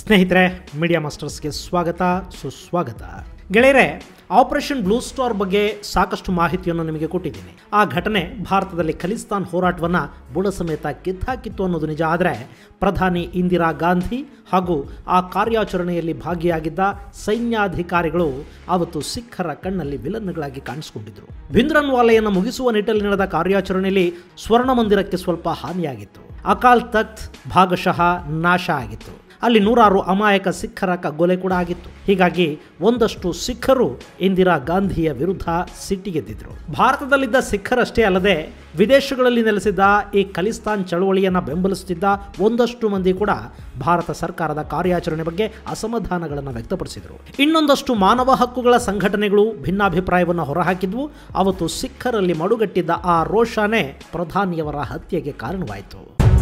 ಸ್ನೇಹಿತರೆ ಮೀಡಿಯಾ ಮಾಸ್ಟರ್ಸ್ಗೆ ಸ್ವಾಗತ ಸುಸ್ವಾಗತ ಗೆಳೆಯರೆ ಆಪರೇಷನ್ ಬ್ಲೂ ಸ್ಟಾರ್ ಬಗ್ಗೆ ಸಾಕಷ್ಟು ಮಾಹಿತಿಯನ್ನು ನಿಮಗೆ ಕೊಟ್ಟಿದ್ದೀನಿ ಆ ಘಟನೆ ಭಾರತದಲ್ಲಿ ಖಲಿಸ್ತಾನ್ ಹೋರಾಟವನ್ನು ಬುಡ ಸಮೇತ ಕಿತ್ತಾಕಿತ್ತು ಅನ್ನೋದು ನಿಜ ಆದರೆ ಪ್ರಧಾನಿ ಇಂದಿರಾ ಗಾಂಧಿ ಹಾಗೂ ಆ ಕಾರ್ಯಾಚರಣೆಯಲ್ಲಿ ಭಾಗಿಯಾಗಿದ್ದ ಸೈನ್ಯಾಧಿಕಾರಿಗಳು ಅವತ್ತು ಸಿಖ್ಖರ ಕಣ್ಣಲ್ಲಿ ವಿಲನ್ಗಳಾಗಿ ಕಾಣಿಸಿಕೊಂಡಿದ್ರು ಭಿಂದ್ರನ್ವಾಲೆಯನ್ನು ಮುಗಿಸುವ ನಿಟ್ಟಲ್ಲಿ ನಡೆದ ಕಾರ್ಯಾಚರಣೆಯಲ್ಲಿ ಸ್ವರ್ಣ ಮಂದಿರಕ್ಕೆ ಸ್ವಲ್ಪ ಹಾನಿಯಾಗಿತ್ತು ಅಕಾಲ್ ತಖ್ತ್ ಭಾಗಶಃ ನಾಶ ಆಗಿತ್ತು ಅಲ್ಲಿ ನೂರಾರು ಅಮಾಯಕ ಸಿಖ್ಖರ ಕಗ್ಗೊಲೆ ಕೂಡ ಆಗಿತ್ತು ಹೀಗಾಗಿ ಒಂದಷ್ಟು ಸಿಖ್ಖರು ಇಂದಿರಾ ಗಾಂಧಿಯ ವಿರುದ್ಧ ಸಿಟ್ಟಿಗೆದ್ದಿದ್ರು ಭಾರತದಲ್ಲಿದ್ದ ಸಿಖ್ಖರಷ್ಟೇ ಅಲ್ಲದೆ ವಿದೇಶಗಳಲ್ಲಿ ನೆಲೆಸಿದ್ದ ಈ ಖಲಿಸ್ತಾನ್ ಚಳವಳಿಯನ್ನು ಬೆಂಬಲಿಸುತ್ತಿದ್ದ ಒಂದಷ್ಟು ಮಂದಿ ಕೂಡ ಭಾರತ ಸರ್ಕಾರದ ಕಾರ್ಯಾಚರಣೆ ಬಗ್ಗೆ ಅಸಮಾಧಾನಗಳನ್ನು ವ್ಯಕ್ತಪಡಿಸಿದರು ಇನ್ನೊಂದಷ್ಟು ಮಾನವ ಹಕ್ಕುಗಳ ಸಂಘಟನೆಗಳು ಭಿನ್ನಾಭಿಪ್ರಾಯವನ್ನು ಹೊರಹಾಕಿದ್ವು ಅವತ್ತು ಸಿಖ್ಖರಲ್ಲಿ ಮಡುಗಟ್ಟಿದ್ದ ಆ ರೋಷಾನೇ ಪ್ರಧಾನಿಯವರ ಹತ್ಯೆಗೆ ಕಾರಣವಾಯಿತು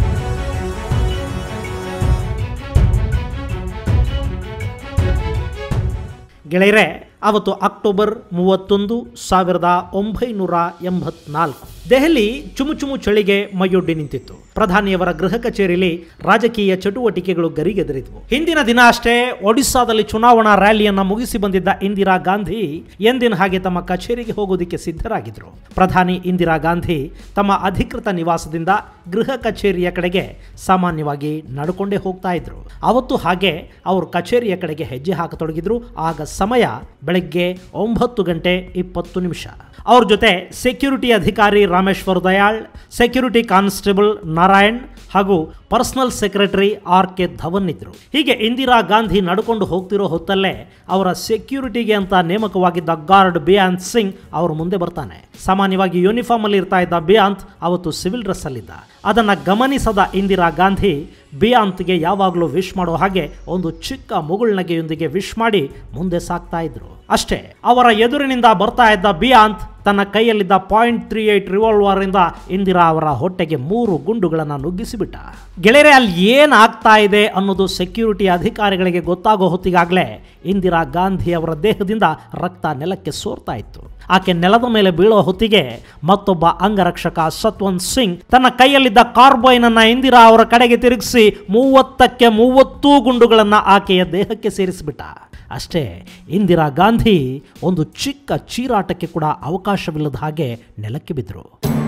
ಗೆಳೆಯರೆ ಅವತ್ತು ಅಕ್ಟೋಬರ್ ಮೂವತ್ತೊಂದು ಸಾವಿರದ ಒಂಬೈನೂರ ಎಂಬತ್ನಾಲ್ಕು ದೆಹಲಿ ಚುಮು ಚುಮು ಚಳಿಗೆ ಮೈಯೊಡ್ಡಿ ನಿಂತಿತ್ತು ಪ್ರಧಾನಿಯವರ ಗೃಹ ಕಚೇರಿಯಲ್ಲಿ ರಾಜಕೀಯ ಚಟುವಟಿಕೆಗಳು ಗರಿಗೆದರಿದ್ವು ಹಿಂದಿನ ದಿನ ಅಷ್ಟೇ ಒಡಿಸ್ಸಾದಲ್ಲಿ ಚುನಾವಣಾ ರ್ಯಾಲಿಯನ್ನ ಮುಗಿಸಿ ಬಂದಿದ್ದ ಇಂದಿರಾ ಗಾಂಧಿ ಎಂದಿನ ಹಾಗೆ ತಮ್ಮ ಕಚೇರಿಗೆ ಹೋಗೋದಿಕ್ಕೆ ಸಿದ್ಧರಾಗಿದ್ರು ಪ್ರಧಾನಿ ಇಂದಿರಾ ಗಾಂಧಿ ತಮ್ಮ ಅಧಿಕೃತ ನಿವಾಸದಿಂದ ಗೃಹ ಕಚೇರಿಯ ಕಡೆಗೆ ಸಾಮಾನ್ಯವಾಗಿ ನಡ್ಕೊಂಡೇ ಹೋಗ್ತಾ ಇದ್ರು ಅವತ್ತು ಹಾಗೆ ಅವರು ಕಚೇರಿಯ ಕಡೆಗೆ ಹೆಜ್ಜೆ ಹಾಕತೊಡಗಿದ್ರು ಆಗ ಸಮಯ ಬೆಳಗ್ಗೆ ಒಂಬತ್ತು ಗಂಟೆ ಇಪ್ಪತ್ತು ನಿಮಿಷ ಅವ್ರ ಜೊತೆ ಸೆಕ್ಯೂರಿಟಿ ಅಧಿಕಾರಿ ರಾಮೇಶ್ವರ್ ದಯಾಳ್ ಸೆಕ್ಯೂರಿಟಿ ಕಾನ್ಸ್ಟೇಬಲ್ ನಾರಾಯಣ್ ಹಾಗೂ personal secretary R K Dhawan ಇದ್ರು ಹೀಗೆ ಇಂದಿರಾ ಗಾಂಧಿ ನಡ್ಕೊಂಡು ಹೋಗ್ತಿರೋ ಹೊತ್ತಲ್ಲೇ ಅವರ ಸೆಕ್ಯೂರಿಟಿಗೆ ಅಂತ ನೇಮಕವಾಗಿದ್ದ ಗಾರ್ಡ್ ಬಿಯಾಂತ್ ಸಿಂಗ್ ಅವರು ಮುಂದೆ ಬರ್ತಾನೆ ಸಾಮಾನ್ಯವಾಗಿ ಯೂನಿಫಾರ್ಮ್ ಅಲ್ಲಿ ಇರ್ತಾ ಇದ್ದ ಬಿಯಾಂತ್ ಅವತ್ತು ಸಿವಿಲ್ ಡ್ರೆಸ್ ಅಲ್ಲಿದ್ದ ಅದನ್ನ ಗಮನಿಸದ ಇಂದಿರಾ ಗಾಂಧಿ ಬಿಯಾಂತ್ಗೆ ಯಾವಾಗಲೂ ವಿಶ್ ಮಾಡೋ ಹಾಗೆ ಒಂದು ಚಿಕ್ಕ ಮುಗುಳ್ನಗೆಯೊಂದಿಗೆ ವಿಶ್ ಮಾಡಿ ಮುಂದೆ ಸಾಕ್ತಾ ಇದ್ರು ಅಷ್ಟೇ ಅವರ ಎದುರಿನಿಂದ ಬರ್ತಾ ಇದ್ದ ಬಿಯಾಂತ್ ತನ್ನ ಕೈಯಲ್ಲಿದ್ದ ಪಾಯಿಂಟ್ ತ್ರೀ ಏಟ್ ರಿವಾಲ್ವರ್ ಇಂದ ಇಂದಿರಾ ಅವರ ಹೊಟ್ಟೆಗೆ ಮೂರು ಗುಂಡುಗಳನ್ನು ನುಗ್ಗಿಸಿಬಿಟ್ಟ ಗೆಳೆಯರೆ ಅಲ್ಲಿ ಏನ್ ಆಗ್ತಾ ಇದೆ ಅನ್ನೋದು ಸೆಕ್ಯೂರಿಟಿ ಅಧಿಕಾರಿಗಳಿಗೆ ಗೊತ್ತಾಗೋ ಹೊತ್ತಿಗಾಗಲೇ ಇಂದಿರಾ ಗಾಂಧಿ ಅವರ ದೇಹದಿಂದ ರಕ್ತ ನೆಲಕ್ಕೆ ಸೋರ್ತಾ ಇತ್ತು ಆಕೆ ನೆಲದ ಮೇಲೆ ಬೀಳೋ ಹೊತ್ತಿಗೆ ಮತ್ತೊಬ್ಬ ಅಂಗರಕ್ಷಕ ಸತ್ವಂತ್ ಸಿಂಗ್ ತನ್ನ ಕೈಯಲ್ಲಿದ್ದ ಕಾರ್ಬೈನ್ ಅನ್ನ ಇಂದಿರಾ ಅವರ ಕಡೆಗೆ ತಿರುಗಿಸಿ ಮೂವತ್ತಕ್ಕೆ ಮೂವತ್ತೂ ಗುಂಡುಗಳನ್ನು ಆಕೆಯ ದೇಹಕ್ಕೆ ಸೇರಿಸಿಬಿಟ್ಟ ಅಷ್ಟೇ ಇಂದಿರಾ ಗಾಂಧಿ ಒಂದು ಚಿಕ್ಕ ಚೀರಾಟಕ್ಕೆ ಕೂಡ ಅವಕಾಶವಿಲ್ಲದ ಹಾಗೆ ನೆಲಕ್ಕೆ ಬಿದ್ದರು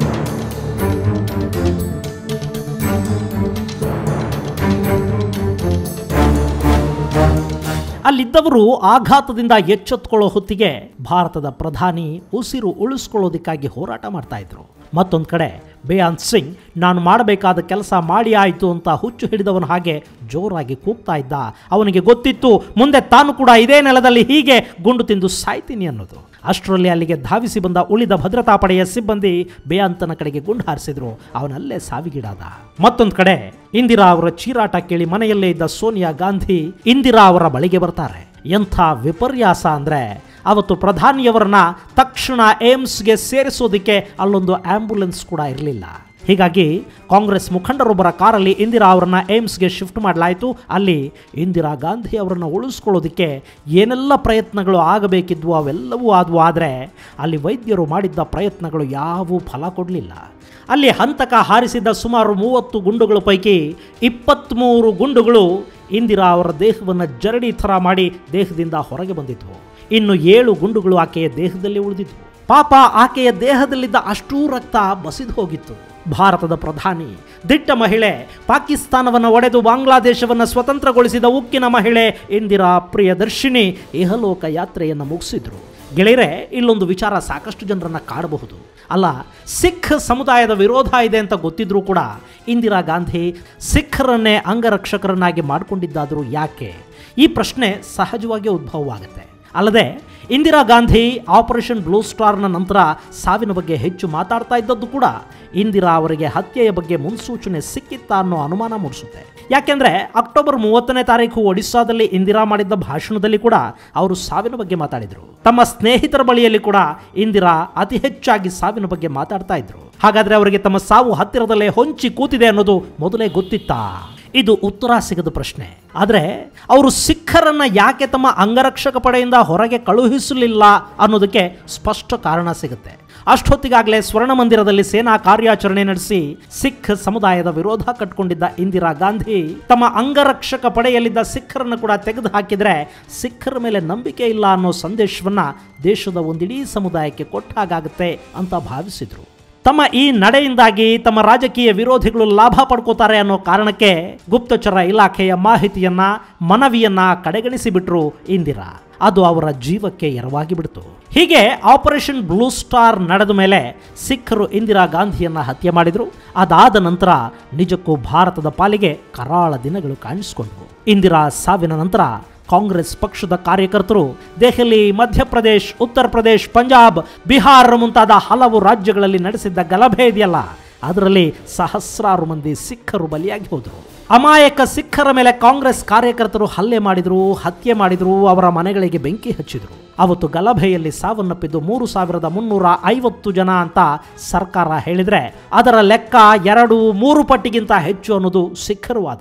ಅಲ್ಲಿದ್ದವರು ಆಘಾತದಿಂದ ಎಚ್ಚೆತ್ತುಕೊಳ್ಳೋ ಹೊತ್ತಿಗೆ ಭಾರತದ ಪ್ರಧಾನಿ ಉಸಿರು ಉಳಿಸ್ಕೊಳ್ಳೋದಕ್ಕಾಗಿ ಹೋರಾಟ ಮಾಡ್ತಾ ಇದ್ರು ಮತ್ತೊಂದು ಕಡೆ ಬೇಯಾಂತ್ ಸಿಂಗ್ ನಾನು ಮಾಡಬೇಕಾದ ಕೆಲಸ ಮಾಡಿ ಆಯಿತು ಅಂತ ಹುಚ್ಚು ಹಿಡಿದವನ ಹಾಗೆ ಜೋರಾಗಿ ಕೂಗ್ತಾ ಇದ್ದ ಅವನಿಗೆ ಗೊತ್ತಿತ್ತು ಮುಂದೆ ತಾನು ಕೂಡ ಇದೇ ನೆಲದಲ್ಲಿ ಹೀಗೆ ಗುಂಡು ತಿಂದು ಸಾಯ್ತೀನಿ ಅನ್ನೋದು ಅಷ್ಟರಲ್ಲಿ ಅಲ್ಲಿಗೆ ಧಾವಿಸಿ ಬಂದ ಉಳಿದ ಭದ್ರತಾ ಪಡೆಯ ಸಿಬ್ಬಂದಿ ಬೇಯಾಂತನ ಕಡೆಗೆ ಗುಂಡು ಹಾರಿಸಿದ್ರು ಅವನಲ್ಲೇ ಸಾವಿಗೀಡಾದ ಮತ್ತೊಂದು ಕಡೆ ಇಂದಿರಾ ಅವರ ಚೀರಾಟ ಕೇಳಿ ಮನೆಯಲ್ಲೇ ಇದ್ದ ಸೋನಿಯಾ ಗಾಂಧಿ ಇಂದಿರಾ ಅವರ ಬಳಿಗೆ ಬರ್ತಾರೆ ಎಂಥ ವಿಪರ್ಯಾಸ ಅಂದರೆ ಅವತ್ತು ಪ್ರಧಾನಿಯವರನ್ನ ತಕ್ಷಣ ಏಮ್ಸ್ಗೆ ಸೇರಿಸೋದಕ್ಕೆ ಅಲ್ಲೊಂದು ಆಂಬ್ಯುಲೆನ್ಸ್ ಕೂಡ ಇರಲಿಲ್ಲ ಹೀಗಾಗಿ ಕಾಂಗ್ರೆಸ್ ಮುಖಂಡರೊಬ್ಬರ ಕಾರಲ್ಲಿ ಇಂದಿರಾ ಅವರನ್ನ ಏಮ್ಸ್ಗೆ ಶಿಫ್ಟ್ ಮಾಡಲಾಯಿತು ಅಲ್ಲಿ ಇಂದಿರಾ ಗಾಂಧಿ ಅವರನ್ನು ಉಳಿಸ್ಕೊಳ್ಳೋದಕ್ಕೆ ಏನೆಲ್ಲ ಪ್ರಯತ್ನಗಳು ಆಗಬೇಕಿದ್ವು ಅವೆಲ್ಲವೂ ಆದವು ಆದರೆ ಅಲ್ಲಿ ವೈದ್ಯರು ಮಾಡಿದ್ದ ಪ್ರಯತ್ನಗಳು ಯಾವೂ ಫಲ ಕೊಡಲಿಲ್ಲ ಅಲ್ಲಿ ಹಂತಕ ಹಾರಿಸಿದ್ದ ಸುಮಾರು ಮೂವತ್ತು ಗುಂಡುಗಳ ಪೈಕಿ ಇಪ್ಪತ್ತ್ಮೂರು ಗುಂಡುಗಳು ಇಂದಿರಾ ಅವರ ದೇಹವನ್ನು ಜರಡಿ ಥರ ಮಾಡಿ ದೇಹದಿಂದ ಹೊರಗೆ ಬಂದಿದ್ವು ಇನ್ನು ಏಳು ಗುಂಡುಗಳು ಆಕೆಯ ದೇಹದಲ್ಲಿ ಉಳಿದಿದ್ವು ಪಾಪ ಆಕೆಯ ದೇಹದಲ್ಲಿದ್ದ ಅಷ್ಟೂ ರಕ್ತ ಬಸಿದು ಹೋಗಿತ್ತು ಭಾರತದ ಪ್ರಧಾನಿ ದಿಟ್ಟ ಮಹಿಳೆ ಪಾಕಿಸ್ತಾನವನ್ನು ಒಡೆದು ಬಾಂಗ್ಲಾದೇಶವನ್ನು ಸ್ವತಂತ್ರಗೊಳಿಸಿದ ಉಕ್ಕಿನ ಮಹಿಳೆ ಇಂದಿರಾ ಪ್ರಿಯದರ್ಶಿನಿ ಇಹಲೋಕ ಯಾತ್ರೆಯನ್ನು ಮುಗಿಸಿದ್ರು ಗೆಳೆಯರೆ ಇಲ್ಲೊಂದು ವಿಚಾರ ಸಾಕಷ್ಟು ಜನರನ್ನ ಕಾಡಬಹುದು ಅಲ್ಲ ಸಿಖ್ ಸಮುದಾಯದ ವಿರೋಧ ಇದೆ ಅಂತ ಗೊತ್ತಿದ್ರೂ ಕೂಡ ಇಂದಿರಾ ಗಾಂಧಿ ಸಿಖ್ರನ್ನೇ ಅಂಗರಕ್ಷಕರನ್ನಾಗಿ ಮಾಡಿಕೊಂಡಿದ್ದಾದರೂ ಯಾಕೆ ಈ ಪ್ರಶ್ನೆ ಸಹಜವಾಗಿ ಉದ್ಭವವಾಗುತ್ತೆ ಅಲ್ಲದೆ ಇಂದಿರಾ ಗಾಂಧಿ ಆಪರೇಷನ್ ಬ್ಲೂ ಸ್ಟಾರ್ನ ನಂತರ ಸಾವಿನ ಬಗ್ಗೆ ಹೆಚ್ಚು ಮಾತಾಡ್ತಾ ಇದ್ದದ್ದು ಕೂಡ ಇಂದಿರಾ ಅವರಿಗೆ ಹತ್ಯೆಯ ಬಗ್ಗೆ ಮುನ್ಸೂಚನೆ ಸಿಕ್ಕಿತ್ತಾ ಅನ್ನೋ ಅನುಮಾನ ಮೂಡಿಸುತ್ತೆ ಯಾಕೆಂದ್ರೆ ಅಕ್ಟೋಬರ್ ಮೂವತ್ತನೇ ತಾರೀಕು ಒಡಿಸ್ಸಾದಲ್ಲಿ ಇಂದಿರಾ ಮಾಡಿದ್ದ ಭಾಷಣದಲ್ಲಿ ಕೂಡ ಅವರು ಸಾವಿನ ಬಗ್ಗೆ ಮಾತಾಡಿದ್ರು ತಮ್ಮ ಸ್ನೇಹಿತರ ಬಳಿಯಲ್ಲಿ ಕೂಡ ಇಂದಿರಾ ಅತಿ ಹೆಚ್ಚಾಗಿ ಸಾವಿನ ಬಗ್ಗೆ ಮಾತಾಡ್ತಾ ಇದ್ರು ಹಾಗಾದ್ರೆ ಅವರಿಗೆ ತಮ್ಮ ಸಾವು ಹತ್ತಿರದಲ್ಲೇ ಹೊಂಚಿ ಕೂತಿದೆ ಅನ್ನೋದು ಮೊದಲೇ ಗೊತ್ತಿತ್ತಾ ಇದು ಉತ್ತರ ಸಿಗದ ಪ್ರಶ್ನೆ ಆದರೆ ಅವರು ಸಿಖ್ಖರನ್ನ ಯಾಕೆ ತಮ್ಮ ಅಂಗರಕ್ಷಕ ಪಡೆಯಿಂದ ಹೊರಗೆ ಕಳುಹಿಸಲಿಲ್ಲ ಅನ್ನೋದಕ್ಕೆ ಸ್ಪಷ್ಟ ಕಾರಣ ಸಿಗುತ್ತೆ ಅಷ್ಟೊತ್ತಿಗಾಗಲೇ ಸ್ವರ್ಣ ಮಂದಿರದಲ್ಲಿ ಸೇನಾ ಕಾರ್ಯಾಚರಣೆ ನಡೆಸಿ ಸಿಖ್ ಸಮುದಾಯದ ವಿರೋಧ ಕಟ್ಕೊಂಡಿದ್ದ ಇಂದಿರಾ ಗಾಂಧಿ ತಮ್ಮ ಅಂಗರಕ್ಷಕ ಪಡೆಯಲ್ಲಿದ್ದ ಸಿಖ್ಖರನ್ನು ಕೂಡ ತೆಗೆದು ಹಾಕಿದ್ರೆ ಸಿಖ್ಖರ ಮೇಲೆ ನಂಬಿಕೆ ಇಲ್ಲ ಅನ್ನೋ ಸಂದೇಶವನ್ನ ದೇಶದ ಒಂದಿಡೀ ಸಮುದಾಯಕ್ಕೆ ಕೊಟ್ಟಾಗುತ್ತೆ ಅಂತ ಭಾವಿಸಿದ್ರು ತಮ್ಮ ಈ ನಡೆಯಿಂದಾಗಿ ತಮ್ಮ ರಾಜಕೀಯ ವಿರೋಧಿಗಳು ಲಾಭ ಪಡ್ಕೋತಾರೆ ಅನ್ನೋ ಕಾರಣಕ್ಕೆ ಗುಪ್ತಚರ ಇಲಾಖೆಯ ಮಾಹಿತಿಯನ್ನ ಮನವಿಯನ್ನ ಕಡೆಗಣಿಸಿ ಬಿಟ್ರು ಇಂದಿರಾ ಅದು ಅವರ ಜೀವಕ್ಕೆ ಎರವಾಗಿ ಬಿಡ್ತು ಹೀಗೆ ಆಪರೇಷನ್ ಬ್ಲೂ ಸ್ಟಾರ್ ನಡೆದ ಮೇಲೆ ಸಿಖ್ಖರು ಇಂದಿರಾ ಗಾಂಧಿಯನ್ನ ಹತ್ಯೆ ಮಾಡಿದ್ರು ಅದಾದ ನಂತರ ನಿಜಕ್ಕೂ ಭಾರತದ ಪಾಲಿಗೆ ಕರಾಳ ದಿನಗಳು ಕಾಣಿಸಿಕೊಂಡ್ವು ಇಂದಿರಾ ಸಾವಿನ ನಂತರ ಕಾಂಗ್ರೆಸ್ ಪಕ್ಷದ ಕಾರ್ಯಕರ್ತರು ದೆಹಲಿ ಮಧ್ಯಪ್ರದೇಶ್ ಉತ್ತರ ಪ್ರದೇಶ್ ಪಂಜಾಬ್ ಬಿಹಾರ ಮುಂತಾದ ಹಲವು ರಾಜ್ಯಗಳಲ್ಲಿ ನಡೆಸಿದ್ದ ಗಲಭೆ ಇದೆಯಲ್ಲ ಅದರಲ್ಲಿ ಸಹಸ್ರಾರು ಮಂದಿ ಸಿಖ್ಖರು ಬಲಿಯಾಗಿ ಹೋದರು ಅಮಾಯಕ ಸಿಖ್ಖರ ಮೇಲೆ ಕಾಂಗ್ರೆಸ್ ಕಾರ್ಯಕರ್ತರು ಹಲ್ಲೆ ಮಾಡಿದ್ರು ಹತ್ಯೆ ಮಾಡಿದ್ರು ಅವರ ಮನೆಗಳಿಗೆ ಬೆಂಕಿ ಹಚ್ಚಿದ್ರು ಅವತ್ತು ಗಲಭೆಯಲ್ಲಿ ಸಾವನ್ನಪ್ಪಿದ್ದು ಮೂರು ಸಾವಿರದ ಮುನ್ನೂರ ಐವತ್ತು ಜನ ಅಂತ ಸರ್ಕಾರ ಹೇಳಿದ್ರೆ ಅದರ ಲೆಕ್ಕ ಎರಡು ಮೂರು ಪಟ್ಟಿಗಿಂತ ಹೆಚ್ಚು ಅನ್ನೋದು ಸಿಖ್ಖರು ವಾದ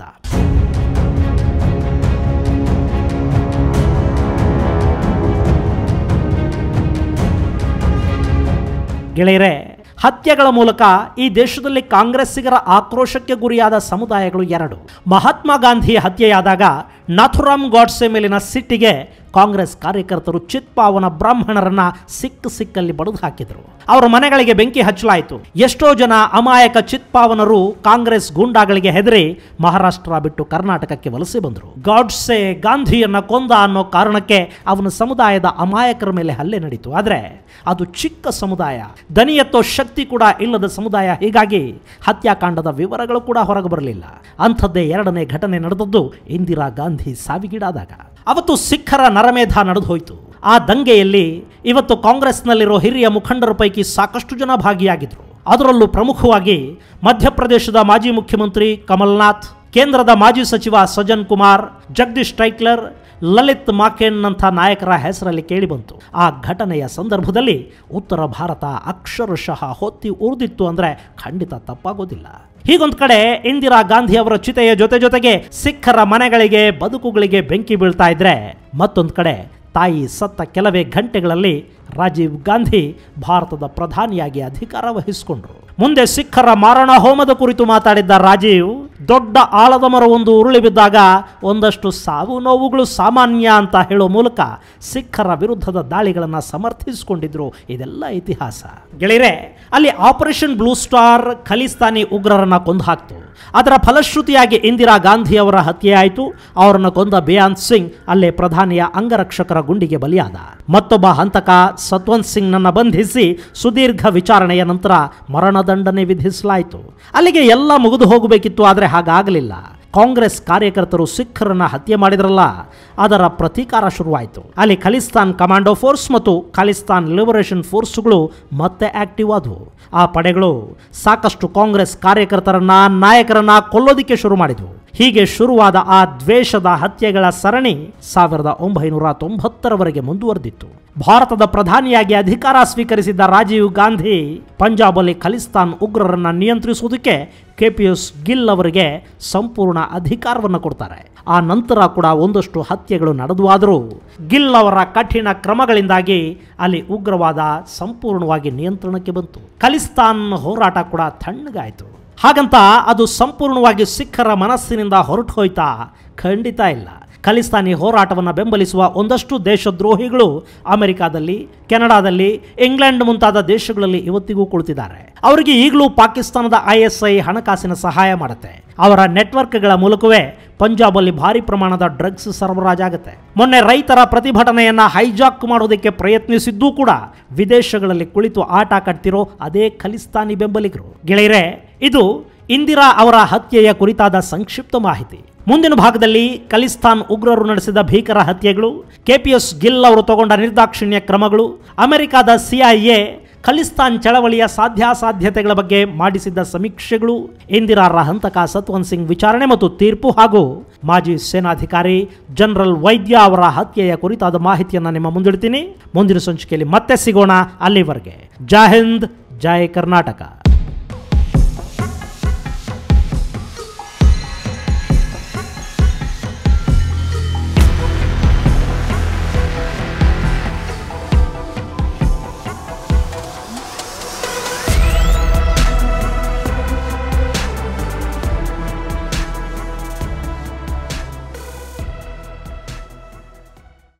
ಗೆಳೆಯರೆ ಹತ್ಯೆಗಳ ಮೂಲಕ ಈ ದೇಶದಲ್ಲಿ ಕಾಂಗ್ರೆಸ್ಸಿಗರ ಆಕ್ರೋಶಕ್ಕೆ ಗುರಿಯಾದ ಸಮುದಾಯಗಳು ಎರಡು ಮಹಾತ್ಮ ಗಾಂಧಿ ಹತ್ಯೆಯಾದಾಗ ನಾಥುರಾಮ್ ಗಾಡ್ಸೆ ಮೇಲಿನ ಸಿಟ್ಟಿಗೆ ಕಾಂಗ್ರೆಸ್ ಕಾರ್ಯಕರ್ತರು ಚಿತ್ಪಾವನ ಬ್ರಾಹ್ಮಣರನ್ನ ಸಿಕ್ಕ ಸಿಕ್ಕಲ್ಲಿ ಬಡಿದು ಹಾಕಿದರು ಅವರ ಮನೆಗಳಿಗೆ ಬೆಂಕಿ ಹಚ್ಚಲಾಯಿತು ಎಷ್ಟೋ ಜನ ಅಮಾಯಕ ಚಿತ್ಪಾವನರು ಕಾಂಗ್ರೆಸ್ ಗೂಂಡಾಗಳಿಗೆ ಹೆದರಿ ಮಹಾರಾಷ್ಟ್ರ ಬಿಟ್ಟು ಕರ್ನಾಟಕಕ್ಕೆ ವಲಸೆ ಬಂದರು ಗಾಡ್ಸೆ ಗಾಂಧಿಯನ್ನ ಕೊಂದ ಅನ್ನೋ ಕಾರಣಕ್ಕೆ ಅವನ ಸಮುದಾಯದ ಅಮಾಯಕರ ಮೇಲೆ ಹಲ್ಲೆ ನಡೀತು ಆದರೆ ಅದು ಚಿಕ್ಕ ಸಮುದಾಯ ದನಿ ಎತ್ತೋ ಶಕ್ತಿ ಕೂಡ ಇಲ್ಲದ ಸಮುದಾಯ ಹೀಗಾಗಿ ಹತ್ಯಾಕಾಂಡದ ವಿವರಗಳು ಕೂಡ ಹೊರಗೆ ಬರಲಿಲ್ಲ ಅಂಥದ್ದೇ ಎರಡನೇ ಘಟನೆ ನಡೆದದ್ದು ಇಂದಿರಾ ಗಾಂಧಿ ಸಾವಿಗೀಡಾದಾಗ ಅವತ್ತು ಸಿಖ್ಖರ ನರಮೇಧ ನಡೆದು ಹೋಯಿತು ಆ ದಂಗೆಯಲ್ಲಿ ಇವತ್ತು ಕಾಂಗ್ರೆಸ್ನಲ್ಲಿರೋ ಹಿರಿಯ ಮುಖಂಡರ ಪೈಕಿ ಸಾಕಷ್ಟು ಜನ ಭಾಗಿಯಾಗಿದ್ರು ಅದರಲ್ಲೂ ಪ್ರಮುಖವಾಗಿ ಮಧ್ಯಪ್ರದೇಶದ ಮಾಜಿ ಮುಖ್ಯಮಂತ್ರಿ ಕಮಲ್ನಾಥ್ ಕೇಂದ್ರದ ಮಾಜಿ ಸಚಿವ ಸಜನ್ ಕುಮಾರ್ ಜಗದೀಶ್ ಟೈಟ್ಲರ್ ಲಲಿತ್ ಮಾಕೇನ್ನಂಥ ನಾಯಕರ ಹೆಸರಲ್ಲಿ ಕೇಳಿಬಂತು ಆ ಘಟನೆಯ ಸಂದರ್ಭದಲ್ಲಿ ಉತ್ತರ ಭಾರತ ಅಕ್ಷರಶಃ ಹೊತ್ತಿ ಉರಿದಿತ್ತು ಅಂದರೆ ಖಂಡಿತ ತಪ್ಪಾಗೋದಿಲ್ಲ ಹೀಗೊಂದು ಕಡೆ ಇಂದಿರಾ ಗಾಂಧಿ ಅವರ ಚಿತೆಯ ಜೊತೆ ಜೊತೆಗೆ ಸಿಖ್ಖರ ಮನೆಗಳಿಗೆ ಬದುಕುಗಳಿಗೆ ಬೆಂಕಿ ಬೀಳ್ತಾ ಇದ್ರೆ ಮತ್ತೊಂದು ಕಡೆ ತಾಯಿ ಸತ್ತ ಕೆಲವೇ ಗಂಟೆಗಳಲ್ಲಿ ರಾಜೀವ್ ಗಾಂಧಿ ಭಾರತದ ಪ್ರಧಾನಿಯಾಗಿ ಅಧಿಕಾರ ವಹಿಸಿಕೊಂಡ್ರು ಮುಂದೆ ಸಿಖ್ಖರ ಮಾರಣ ಹೋಮದ ಕುರಿತು ಮಾತಾಡಿದ್ದ ರಾಜೀವ್ ದೊಡ್ಡ ಆಳದ ಮರವೊಂದು ಉರುಳಿ ಬಿದ್ದಾಗ ಒಂದಷ್ಟು ಸಾವು ನೋವುಗಳು ಸಾಮಾನ್ಯ ಅಂತ ಹೇಳೋ ಮೂಲಕ ಸಿಖ್ಖರ ವಿರುದ್ಧದ ದಾಳಿಗಳನ್ನು ಸಮರ್ಥಿಸಿಕೊಂಡಿದ್ರು ಇದೆಲ್ಲ ಇತಿಹಾಸ ಗೆಳೆಯರೆ ಅಲ್ಲಿ ಆಪರೇಷನ್ ಬ್ಲೂ ಸ್ಟಾರ್ ಖಲಿಸ್ತಾನಿ ಉಗ್ರರನ್ನ ಕೊಂದು ಹಾಕ್ತು ಅದರ ಫಲಶ್ರುತಿಯಾಗಿ ಇಂದಿರಾ ಗಾಂಧಿ ಅವರ ಹತ್ಯೆ ಆಯಿತು ಅವರನ್ನು ಕೊಂದ ಬೇಯಾಂತ್ ಸಿಂಗ್ ಅಲ್ಲೇ ಪ್ರಧಾನಿಯ ಅಂಗರಕ್ಷಕರ ಗುಂಡಿಗೆ ಬಲಿಯಾದ ಮತ್ತೊಬ್ಬ ಹಂತಕ ಸತ್ವಂತ್ ಸಿಂಗ್ನನ್ನ ಬಂಧಿಸಿ ಸುದೀರ್ಘ ವಿಚಾರಣೆಯ ನಂತರ ಮರಣದಂಡನೆ ವಿಧಿಸಲಾಯಿತು ಅಲ್ಲಿಗೆ ಎಲ್ಲ ಮುಗಿದು ಹೋಗಬೇಕಿತ್ತು ಆದರೆ ಹಾಗಾಗಲಿಲ್ಲ ಕಾಂಗ್ರೆಸ್ ಕಾರ್ಯಕರ್ತರು ಸಿಖ್ಖರನ್ನ ಹತ್ಯೆ ಮಾಡಿದ್ರಲ್ಲ ಅದರ ಪ್ರತೀಕಾರ ಶುರುವಾಯಿತು ಅಲ್ಲಿ ಖಲಿಸ್ತಾನ್ ಕಮಾಂಡೋ ಫೋರ್ಸ್ ಮತ್ತು ಖಲಿಸ್ತಾನ್ ಲಿಬರೇಷನ್ ಫೋರ್ಸ್ಗಳು ಮತ್ತೆ ಆಕ್ಟಿವ್ ಆದವು ಆ ಪಡೆಗಳು ಸಾಕಷ್ಟು ಕಾಂಗ್ರೆಸ್ ಕಾರ್ಯಕರ್ತರನ್ನ ನಾಯಕರನ್ನ ಕೊಲ್ಲೋದಿಕ್ಕೆ ಶುರು ಮಾಡಿದ್ವು ಹೀಗೆ ಶುರುವಾದ ಆ ದ್ವೇಷದ ಹತ್ಯೆಗಳ ಸರಣಿ ಸಾವಿರದ ಒಂಬೈನೂರ ತೊಂಬತ್ತರವರೆಗೆ ಮುಂದುವರೆದಿತ್ತು ಭಾರತದ ಪ್ರಧಾನಿಯಾಗಿ ಅಧಿಕಾರ ಸ್ವೀಕರಿಸಿದ್ದ ರಾಜೀವ್ ಗಾಂಧಿ ಪಂಜಾಬಲ್ಲಿ ಖಲಿಸ್ತಾನ್ ಉಗ್ರರನ್ನ ನಿಯಂತ್ರಿಸುವುದಕ್ಕೆ ಕೆಪಿಎಸ್ ಗಿಲ್ ಅವರಿಗೆ ಸಂಪೂರ್ಣ ಅಧಿಕಾರವನ್ನು ಕೊಡ್ತಾರೆ ಆ ನಂತರ ಕೂಡ ಒಂದಷ್ಟು ಹತ್ಯೆಗಳು ನಡೆದುವಾದರೂ ಗಿಲ್ ಅವರ ಕಠಿಣ ಕ್ರಮಗಳಿಂದಾಗಿ ಅಲ್ಲಿ ಉಗ್ರವಾದ ಸಂಪೂರ್ಣವಾಗಿ ನಿಯಂತ್ರಣಕ್ಕೆ ಬಂತು ಖಲಿಸ್ತಾನ್ ಹೋರಾಟ ಕೂಡ ತಣ್ಣಗಾಯಿತು ಹಾಗಂತ ಅದು ಸಂಪೂರ್ಣವಾಗಿ ಸಿಖ್ಖರ ಮನಸ್ಸಿನಿಂದ ಹೊರಟು ಹೋಯ್ತಾ ಖಂಡಿತ ಇಲ್ಲ ಖಲಿಸ್ತಾನಿ ಹೋರಾಟವನ್ನು ಬೆಂಬಲಿಸುವ ಒಂದಷ್ಟು ದೇಶದ್ರೋಹಿಗಳು ಅಮೆರಿಕಾದಲ್ಲಿ ಕೆನಡಾದಲ್ಲಿ ಇಂಗ್ಲೆಂಡ್ ಮುಂತಾದ ದೇಶಗಳಲ್ಲಿ ಇವತ್ತಿಗೂ ಕುಳಿತಿದ್ದಾರೆ ಅವರಿಗೆ ಈಗಲೂ ಪಾಕಿಸ್ತಾನದ ಐ ಎಸ್ ಐ ಹಣಕಾಸಿನ ಸಹಾಯ ಮಾಡುತ್ತೆ ಅವರ ನೆಟ್ವರ್ಕ್ಗಳ ಮೂಲಕವೇ ಪಂಜಾಬಲ್ಲಿ ಭಾರಿ ಪ್ರಮಾಣದ ಡ್ರಗ್ಸ್ ಸರಬರಾಜಾಗುತ್ತೆ ಮೊನ್ನೆ ರೈತರ ಪ್ರತಿಭಟನೆಯನ್ನ ಹೈಜಾಕ್ ಮಾಡೋದಕ್ಕೆ ಪ್ರಯತ್ನಿಸಿದ್ದೂ ಕೂಡ ವಿದೇಶಗಳಲ್ಲಿ ಕುಳಿತು ಆಟ ಕಟ್ತಿರೋ ಅದೇ ಖಲಿಸ್ತಾನಿ ಬೆಂಬಲಿಗರು ಗೆಳೆಯರೆ ಇದು ಇಂದಿರಾ ಅವರ ಹತ್ಯೆಯ ಕುರಿತಾದ ಸಂಕ್ಷಿಪ್ತ ಮಾಹಿತಿ ಮುಂದಿನ ಭಾಗದಲ್ಲಿ ಖಲಿಸ್ತಾನ್ ಉಗ್ರರು ನಡೆಸಿದ ಭೀಕರ ಹತ್ಯೆಗಳು ಕೆಪಿಎಸ್ ಗಿಲ್ ಅವರು ತಗೊಂಡ ನಿರ್ದಾಕ್ಷಿಣ್ಯ ಕ್ರಮಗಳು ಅಮೆರಿಕದ ಸಿಐಎ ಖಲಿಸ್ತಾನ್ ಚಳವಳಿಯ ಸಾಧ್ಯಾಸಾಧ್ಯತೆಗಳ ಬಗ್ಗೆ ಮಾಡಿಸಿದ್ದ ಸಮೀಕ್ಷೆಗಳು ಇಂದಿರಾರ ಹಂತಕ ಸತ್ವಂತ್ ಸಿಂಗ್ ವಿಚಾರಣೆ ಮತ್ತು ತೀರ್ಪು ಹಾಗೂ ಮಾಜಿ ಸೇನಾಧಿಕಾರಿ ಜನರಲ್ ವೈದ್ಯ ಅವರ ಹತ್ಯೆಯ ಕುರಿತಾದ ಮಾಹಿತಿಯನ್ನು ನಿಮ್ಮ ಮುಂದಿಡ್ತೀನಿ ಮುಂದಿನ ಸಂಚಿಕೆಯಲ್ಲಿ ಮತ್ತೆ ಸಿಗೋಣ ಅಲ್ಲಿವರೆಗೆ ಜೈ ಹಿಂದ್ ಜೈ ಕರ್ನಾಟಕ